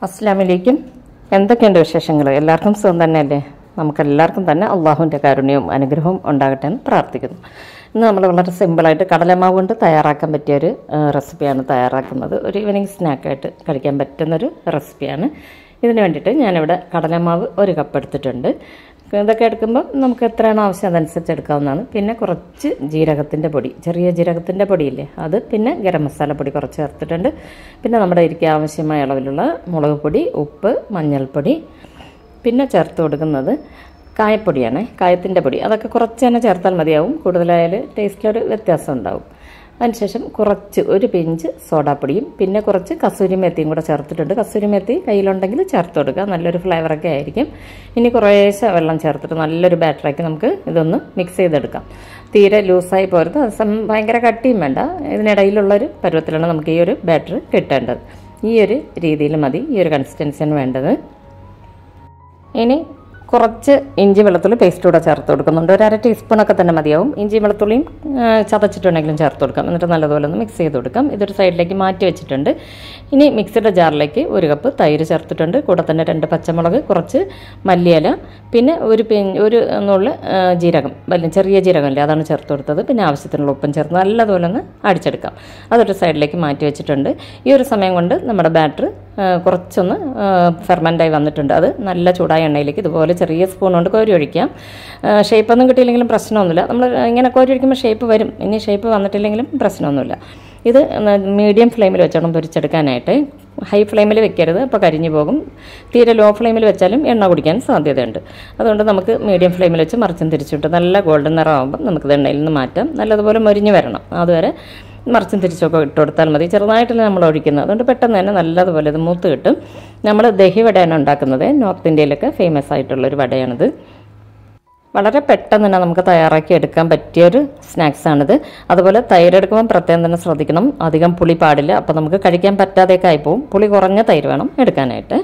അസ്ലാമിലേക്കും എന്തൊക്കെയുണ്ട് വിശേഷങ്ങൾ എല്ലാവർക്കും സുഖം തന്നെയല്ലേ നമുക്കെല്ലാവർക്കും തന്നെ അള്ളാഹുവിൻ്റെ കാരുണ്യവും അനുഗ്രഹവും ഉണ്ടാകട്ടെ എന്ന് പ്രാർത്ഥിക്കുന്നു ഇന്ന് നമ്മൾ വളരെ സിമ്പിളായിട്ട് കടലമാവ് കൊണ്ട് തയ്യാറാക്കാൻ പറ്റിയൊരു ആ, റെസിപ്പിയാണ് തയ്യാറാക്കുന്നത് ഒരു ഈവനിങ് സ്നാക്കായിട്ട് കഴിക്കാൻ പറ്റുന്നൊരു റെസിപ്പിയാണ് ഇതിന് വേണ്ടിയിട്ട് ഞാനിവിടെ കടലമാവ് ഒരു കപ്പ് എടുത്തിട്ടുണ്ട് ഇതൊക്കെ എടുക്കുമ്പോൾ നമുക്ക് എത്രയാണോ ആവശ്യം അതനുസരിച്ച് എടുക്കാവുന്നതാണ് പിന്നെ കുറച്ച് ജീരകത്തിൻ്റെ പൊടി ചെറിയ ജീരകത്തിൻ്റെ പൊടിയില്ലേ അത് പിന്നെ ഗരം മസാല പൊടി കുറച്ച് ചേർത്തിട്ടുണ്ട് പിന്നെ നമ്മുടെ ഇരിക്കാൻ ആവശ്യമായ അളവിലുള്ള മുളക് പൊടി ഉപ്പ് മഞ്ഞൾപ്പൊടി പിന്നെ ചേർത്ത് കൊടുക്കുന്നത് കായപ്പൊടിയാണ് കായത്തിൻ്റെ പൊടി അതൊക്കെ കുറച്ച് തന്നെ ചേർത്താൽ മതിയാവും കൂടുതലായാൽ ടേസ്റ്റിലൊരു വ്യത്യാസം ഉണ്ടാവും അതിനുശേഷം കുറച്ച് ഒരു പിഞ്ച് സോഡാപ്പൊടിയും പിന്നെ കുറച്ച് കസൂരി മെത്തിയും കൂടെ ചേർത്തിട്ടുണ്ട് കസൂരി മെത്തി കയ്യിലുണ്ടെങ്കിൽ ചേർത്ത് കൊടുക്കുക നല്ലൊരു ഫ്ലേവറൊക്കെ ആയിരിക്കും ഇനി കുറേശ്ശെ വെള്ളം ചേർത്തിട്ട് നല്ലൊരു ബാറ്ററാക്കി നമുക്ക് ഇതൊന്ന് മിക്സ് ചെയ്തെടുക്കാം തീരെ ലൂസായി പോരുത് അതേസമയം ഭയങ്കര കട്ടിയും വേണ്ട ഇതിനിടയിലുള്ളൊരു പരുവത്തിലാണ് നമുക്ക് ഈ ഒരു ബാറ്റർ കിട്ടേണ്ടത് ഈ ഒരു രീതിയിൽ മതി ഈ ഒരു കൺസിസ്റ്റൻസിയാണ് വേണ്ടത് ഇനി കുറച്ച് ഇഞ്ചി വെളുത്തുള്ളി പേസ്റ്റ് കൂടെ ചേർത്ത് കൊടുക്കുന്നുണ്ട് ഒരു അര ടീസ്പൂണൊക്കെ തന്നെ മതിയാവും ഇഞ്ചി വെളുത്തുള്ളിയും ആ, ചതച്ചിട്ടുണ്ടെങ്കിലും ചേർത്ത് കൊടുക്കാം എന്നിട്ട് നല്ലതുപോലെ ഒന്ന് മിക്സ് ചെയ്ത് കൊടുക്കാം ഇതൊരു സൈഡിലേക്ക് മാറ്റി വെച്ചിട്ടുണ്ട് ഇനി മിക്സിയുടെ ജാറിലേക്ക് ഒരു കപ്പ് തൈര് ചേർത്തിട്ടുണ്ട് കൂടെ തന്നെ രണ്ട് പച്ചമുളക് കുറച്ച് മല്ലിയില പിന്നെ ഒരു പി ഒരു നുള്ളു ആ, ജീരകം വലിയ ചെറിയ ജീരകമല്ലേ അതാണ് ചേർത്ത് കൊടുത്തത് പിന്നെ ആവശ്യത്തിനുള്ള ഉപ്പും ചേർത്ത് നല്ലതുപോലെ ഒന്ന് അടിച്ചെടുക്കാം അതൊരു സൈഡിലേക്ക് മാറ്റി വെച്ചിട്ടുണ്ട് ഈ ഒരു സമയം കൊണ്ട് നമ്മുടെ ബാറ്റർ കുറച്ചൊന്ന് ഫെർമെൻ്റായി വന്നിട്ടുണ്ട് അത് നല്ല ചൂടായ എണ്ണയിലേക്ക് ഇതുപോലെ ചെറിയ സ്പൂൺ കൊണ്ട് കോരി ഒഴിക്കാം ഷേപ്പൊന്നും കിട്ടിയില്ലെങ്കിലും പ്രശ്നമൊന്നുമില്ല നമ്മൾ ഇങ്ങനെ കോരി ഒഴിക്കുമ്പോൾ ഷേപ്പ് വരും ഇനി ഷേപ്പ് വന്നിട്ടില്ലെങ്കിലും പ്രശ്നമൊന്നുമില്ല ഇത് മീഡിയം ഫ്ലെയിമിൽ വെച്ചോണം പൊരിച്ചെടുക്കാനായിട്ട് ഹൈ ഫ്ലെയിമിൽ വെക്കരുത് അപ്പോൾ കരിഞ്ഞു പോകും തീരെ ലോ ഫ്ലെയിമിൽ വെച്ചാലും എണ്ണ കുടിക്കാൻ സാധ്യതയുണ്ട് അതുകൊണ്ട് നമുക്ക് മീഡിയം ഫ്ലെയിമിൽ വെച്ച് മറിച്ചും തിരിച്ചിട്ട് നല്ല ഗോൾഡൻ നിറമാകുമ്പോൾ നമുക്കിത് എണ്ണയിൽ നിന്ന് മാറ്റാം നല്ലതുപോലെ മൊരിഞ്ഞ് വരണം അതുവരെ മറിച്ചും തിരിച്ചൊക്കെ ഇട്ട് കൊടുത്താൽ മതി ചെറുതായിട്ടല്ലേ നമ്മൾ ഒഴിക്കുന്നത് അതുകൊണ്ട് പെട്ടെന്ന് തന്നെ നല്ലതുപോലെ ഇത് മൂത്ത് കിട്ടും നമ്മൾ ദഹി വടയാണ് ഉണ്ടാക്കുന്നത് നോർത്ത് ഇന്ത്യയിലൊക്കെ ഫേമസ് ആയിട്ടുള്ളൊരു വടയാണിത് വളരെ പെട്ടെന്ന് തന്നെ നമുക്ക് തയ്യാറാക്കി എടുക്കാൻ പറ്റിയൊരു സ്നാക്സാണിത് അതുപോലെ തൈര് എടുക്കുമ്പോൾ പ്രത്യേകം തന്നെ ശ്രദ്ധിക്കണം അധികം പുളി പാടില്ല അപ്പോൾ നമുക്ക് കഴിക്കാൻ പറ്റാതെയൊക്കെ ആയിപ്പോവും പുളി കുറഞ്ഞ തൈര് വേണം എടുക്കാനായിട്ട്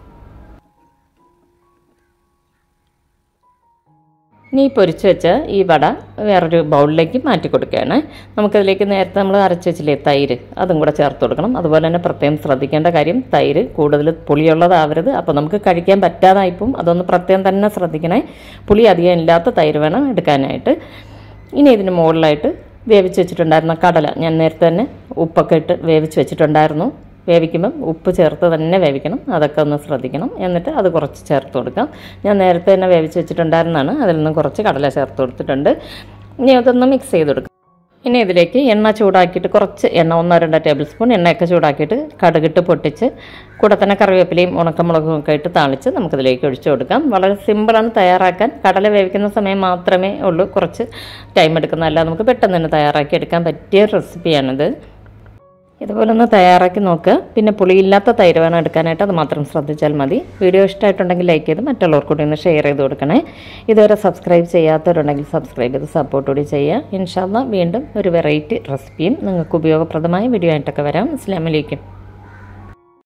ഇനി ഈ പൊരിച്ച് വെച്ച ഈ വട വേറൊരു ബൗളിലേക്ക് മാറ്റി കൊടുക്കുകയാണ് നമുക്കതിലേക്ക് നേരത്തെ നമ്മൾ അരച്ച് വെച്ചില്ലേ തൈര് അതും കൂടെ ചേർത്ത് കൊടുക്കണം അതുപോലെ തന്നെ പ്രത്യേകം ശ്രദ്ധിക്കേണ്ട കാര്യം തൈര് കൂടുതൽ പുളിയുള്ളതാവരുത് അപ്പോൾ നമുക്ക് കഴിക്കാൻ പറ്റാതായിപ്പോവും അതൊന്ന് പ്രത്യേകം തന്നെ ശ്രദ്ധിക്കണേ പുളി അധികം ഇല്ലാത്ത തൈര് വേണം എടുക്കാനായിട്ട് ഇനി ഇതിന് മുകളിലായിട്ട് വേവിച്ച് വെച്ചിട്ടുണ്ടായിരുന്ന കടല ഞാൻ നേരത്തെ തന്നെ ഉപ്പൊക്കെ ഇട്ട് വേവിച്ച് വെച്ചിട്ടുണ്ടായിരുന്നു വേവിക്കുമ്പം ഉപ്പ് ചേർത്ത് തന്നെ വേവിക്കണം അതൊക്കെ ഒന്ന് ശ്രദ്ധിക്കണം എന്നിട്ട് അത് കുറച്ച് ചേർത്ത് കൊടുക്കാം ഞാൻ നേരത്തെ തന്നെ വേവിച്ച് വെച്ചിട്ടുണ്ടായിരുന്നതാണ് അതിൽ നിന്ന് കുറച്ച് കടല ചേർത്ത് കൊടുത്തിട്ടുണ്ട് ഇനി അതൊന്ന് മിക്സ് ചെയ്ത് കൊടുക്കാം ഇനി ഇതിലേക്ക് എണ്ണ ചൂടാക്കിയിട്ട് കുറച്ച് എണ്ണ ഒന്നോ രണ്ടോ ടേബിൾ സ്പൂൺ എണ്ണയൊക്കെ ചൂടാക്കിയിട്ട് കടുകിട്ട് പൊട്ടിച്ച് കൂടെ തന്നെ കറിവേപ്പിലയും ഉണക്കമുളകും ഒക്കെ ഇട്ട് താളിച്ച് നമുക്കിതിലേക്ക് ഒഴിച്ചു കൊടുക്കാം വളരെ സിമ്പിളാണ് തയ്യാറാക്കാൻ കടല വേവിക്കുന്ന സമയം മാത്രമേ ഉള്ളൂ കുറച്ച് ടൈം എടുക്കുന്നതല്ല നമുക്ക് പെട്ടെന്ന് തന്നെ തയ്യാറാക്കി എടുക്കാൻ പറ്റിയ റെസിപ്പിയാണിത് ഇതുപോലെ ഒന്ന് തയ്യാറാക്കി നോക്കുക പിന്നെ പുളിയില്ലാത്ത തൈര് വേണം എടുക്കാനായിട്ട് അത് മാത്രം ശ്രദ്ധിച്ചാൽ മതി വീഡിയോ ഇഷ്ടമായിട്ടുണ്ടെങ്കിൽ ലൈക്ക് ചെയ്ത് മറ്റുള്ളവർക്ക് കൂടി ഒന്ന് ഷെയർ ചെയ്ത് കൊടുക്കണേ ഇതുവരെ സബ്സ്ക്രൈബ് ചെയ്യാത്തവരുണ്ടെങ്കിൽ സബ്സ്ക്രൈബ് ചെയ്ത് സപ്പോർട്ട് കൂടി ചെയ്യുക ഇൻഷാല്ല വീണ്ടും ഒരു വെറൈറ്റി റെസിപ്പിയും നിങ്ങൾക്ക് ഉപയോഗപ്രദമായ വീഡിയോ ആയിട്ടൊക്കെ വരാം അസ്ലാമലൈക്കും